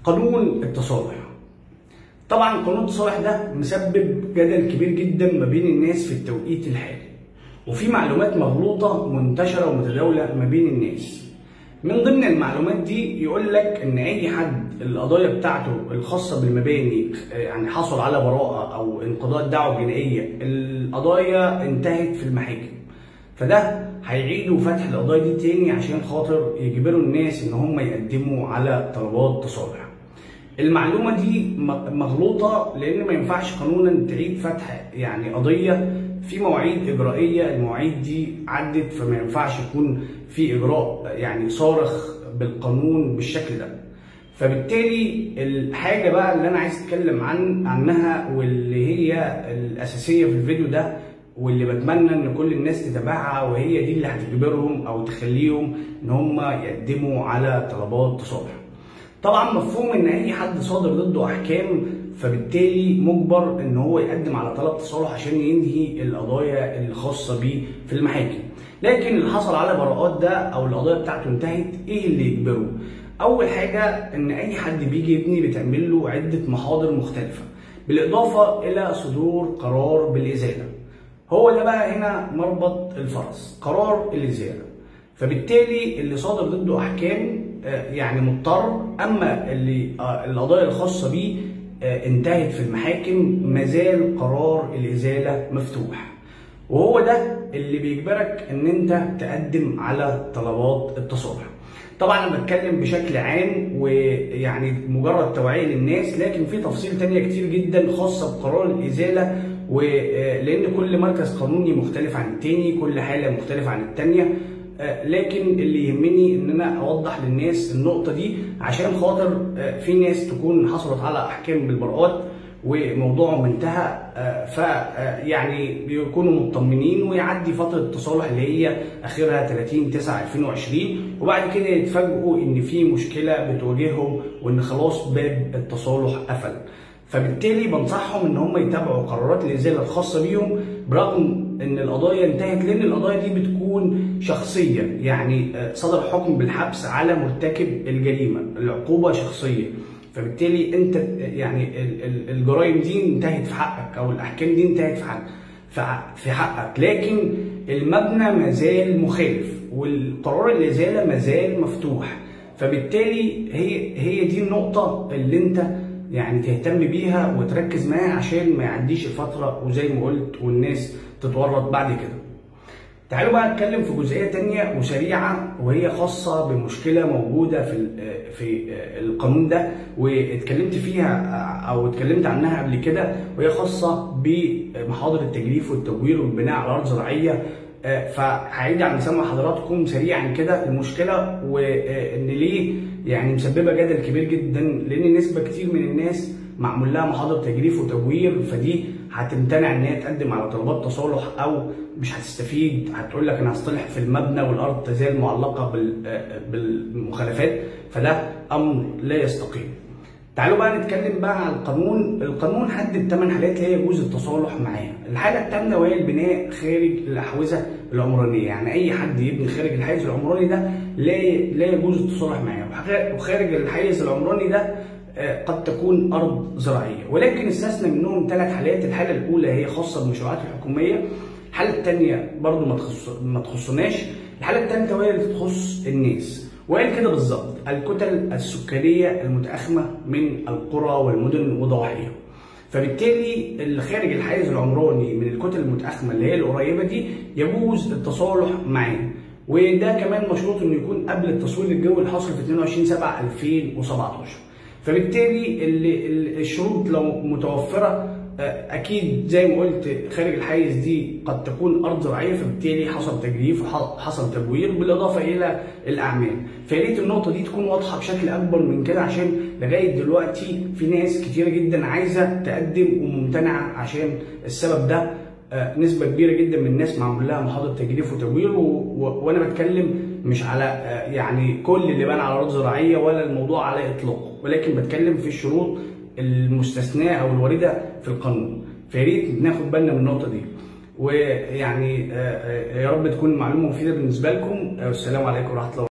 قانون التصالح طبعا قانون التصالح ده مسبب جدل كبير جدا ما بين الناس في التوقيت الحالي وفي معلومات مغلوطه منتشره ومتداوله ما بين الناس من ضمن المعلومات دي يقول لك ان اي حد القضايا بتاعته الخاصه بالمباني يعني حصل على براءه او انقضاء دعوه جنائيه القضايا انتهت في المحاكم فده هيعيدوا فتح القضايا دي تاني عشان خاطر يجبروا الناس ان هم يقدموا على طلبات تصالح المعلومه دي مغلوطه لان ما ينفعش قانونا تعيد فتح يعني قضيه في مواعيد اجرائيه المواعيد دي عدت فما ينفعش يكون في اجراء يعني صارخ بالقانون بالشكل ده فبالتالي الحاجه بقى اللي انا عايز اتكلم عن عنها واللي هي الاساسيه في الفيديو ده واللي بتمنى ان كل الناس تتابعها وهي دي اللي هتجبرهم او تخليهم ان هم يقدموا على طلبات تصالح. طبعا مفهوم ان اي حد صادر ضده احكام فبالتالي مجبر ان هو يقدم على طلب تصالح عشان ينهي القضايا الخاصه بيه في المحاكم. لكن اللي حصل على براءات ده او القضايا بتاعته انتهت ايه اللي يجبره؟ اول حاجه ان اي حد بيجي يبني بتعمل له عده محاضر مختلفه بالاضافه الى صدور قرار بالازاله. هو ده بقى هنا مربط الفرس قرار الازاله فبالتالي اللي صادر ضده احكام يعني مضطر اما اللي القضايا الخاصه بيه انتهت في المحاكم مازال قرار الازاله مفتوح وهو ده اللي بيجبرك ان انت تقدم على طلبات التصالح طبعا انا بتكلم بشكل عام ويعني مجرد توعيه للناس لكن في تفاصيل تانية كتير جدا خاصه بقرار الازاله ولان كل مركز قانوني مختلف عن التاني كل حاله مختلفه عن التانيه لكن اللي يهمني ان انا اوضح للناس النقطه دي عشان خاطر في ناس تكون حصلت على احكام بالبراءات وموضوعهم انتهى فيعني بيكونوا مطمنين ويعدي فتره التصالح اللي هي اخرها 30 9 2020 وبعد كده يتفاجئوا ان في مشكله بتواجههم وان خلاص باب التصالح قفل. فبالتالي بنصحهم ان هم يتابعوا قرارات الازاله الخاصه بيهم برغم ان القضايا انتهت لان القضايا دي بتكون شخصيه يعني صدر حكم بالحبس على مرتكب الجريمه العقوبه شخصيه فبالتالي انت يعني الجرائم دي انتهت في حقك او الاحكام دي انتهت في حقك في حقك لكن المبنى ما زال مخالف والقرار الازاله ما زال مفتوح فبالتالي هي هي دي النقطه اللي انت يعني تهتم بيها وتركز معاها عشان ما يعديش الفتره وزي ما قلت والناس تتورط بعد كده. تعالوا بقى نتكلم في جزئيه تانية وسريعه وهي خاصه بمشكله موجوده في في القانون ده واتكلمت فيها او اتكلمت عنها قبل كده وهي خاصه بمحاضر التجريف والتجوير والبناء على ارض زراعيه فهعيد عن مسمى حضراتكم سريعا كده المشكله وان ليه يعني مسببه جدل كبير جدا لان نسبه كتير من الناس معمول لها محاضر تجريف وتجوير فدي هتمتنع ان هي تقدم على طلبات تصالح او مش هتستفيد هتقول لك انا هصطلح في المبنى والارض تزال معلقه بالمخالفات فده امر لا يستقيم. تعالوا بقى نتكلم بقى عن القانون، القانون حدد ثمان حالات لا يجوز التصالح معاها، الحاله الثامنه وهي البناء خارج الاحوزه العمرانيه، يعني اي حد يبني خارج الحيز العمراني ده لا لا يجوز التصالح معاه، وخارج الحيز العمراني ده قد تكون ارض زراعيه، ولكن استثنى منهم ثلاث حالات، الحاله الاولى هي خاصه بالمشروعات الحكوميه، الحاله الثانيه برضو ما تخص ما تخصناش، الحاله الثالثه وهي اللي تخص الناس. وقال كده بالظبط الكتل السكانيه المتاخمه من القرى والمدن وضواحيها. فبالتالي اللي خارج الحيز العمراني من الكتل المتاخمه اللي هي القريبه دي يجوز التصالح معاه. وده كمان مشروط انه يكون قبل التصوير الجوي الحاصل في 22 7 2017. فبالتالي الشروط لو متوفره اكيد زي ما قلت خارج الحيز دي قد تكون ارض زراعيه فبالتالي حصل تجريف وحصل تبوير بالاضافه الى الاعمال فيا ريت النقطه دي تكون واضحه بشكل اكبر من كده عشان لغايه دلوقتي في ناس كتيره جدا عايزه تقدم وممتنعه عشان السبب ده نسبه كبيره جدا من الناس معمول لها محاضره تجريف وتبوير و... و... وانا بتكلم مش على يعني كل اللي بان على ارض زراعيه ولا الموضوع على اطلاقه ولكن بتكلم في الشروط المستثناه او الوارده في القانون فيا ريت ناخد بالنا من النقطه دي ويعني يا رب تكون معلومه مفيده بالنسبه لكم والسلام عليكم ورحمه الله